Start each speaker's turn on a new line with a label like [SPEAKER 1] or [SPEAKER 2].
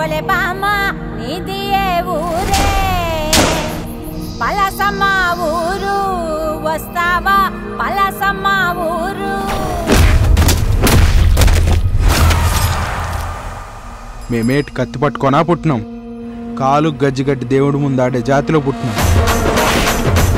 [SPEAKER 1] ఒలే బామ్మ నీది ఏ ఊరే పలసమ్మ ఊరు వస్తావా పలసమ్మ ఊరు
[SPEAKER 2] మేమేటి కత్తి పట్టుకొనా పుట్టినాం కాలు గజ్జిగడ్డి దేవుడు ముందాడే జాతిలో పుట్టినాం